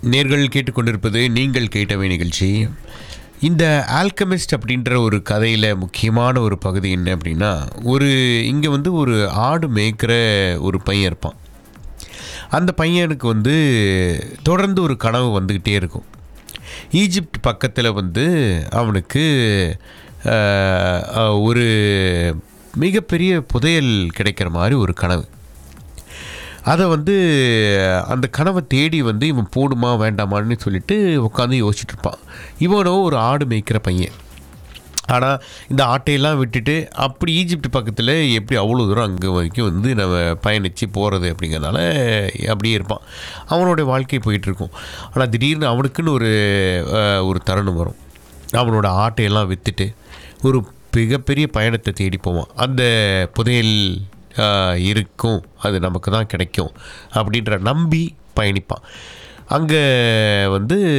நேர்கள் கேட்டுக்கொண்டிருப்பது நீங்கள் கேட்டவை நிகழ்ச்சி இந்த ஆல்கமிஸ்ட் அப்படின்ற ஒரு கதையில் முக்கியமான ஒரு பகுதி என்ன அப்படின்னா ஒரு இங்கே வந்து ஒரு ஆடு மேய்க்கிற ஒரு பையன் இருப்பான் அந்த பையனுக்கு வந்து தொடர்ந்து ஒரு கனவு வந்துக்கிட்டே இருக்கும் ஈஜிப்ட் பக்கத்தில் வந்து அவனுக்கு ஆஹ், ஆஹ், ஒரு மிகப்பெரிய புதையல் கிடைக்கிற மாதிரி ஒரு கனவு அதை வந்து அந்த கனவை தேடி வந்து இவன் போடுமா வேண்டாமான்னு சொல்லிட்டு உட்காந்து யோசிச்சுட்டு இருப்பான் இவனோ ஒரு ஆடு மேய்க்கிற பையன் ஆனால் இந்த ஆட்டையெல்லாம் விட்டுட்டு அப்படி ஈஜிப்ட் பக்கத்தில் எப்படி அவ்வளோ தூரம் அங்கே வரைக்கும் வந்து நம்ம பயணித்து போகிறது அப்படிங்கிறனால அப்படியே இருப்பான் அவனோட வாழ்க்கை போயிட்டுருக்கும் ஆனால் திடீர்னு அவனுக்குன்னு ஒரு அஹ், ஒரு தருணம் வரும் அவனோட ஆட்டையெல்லாம் விற்றுட்டு ஒரு மிகப்பெரிய பயணத்தை தேடி போவான் அந்த புதையல் ஆஹ், இருக்கும் அது நமக்கு தான் கிடைக்கும் அப்படின்ற நம்பி பயணிப்பான் அங்கே வந்து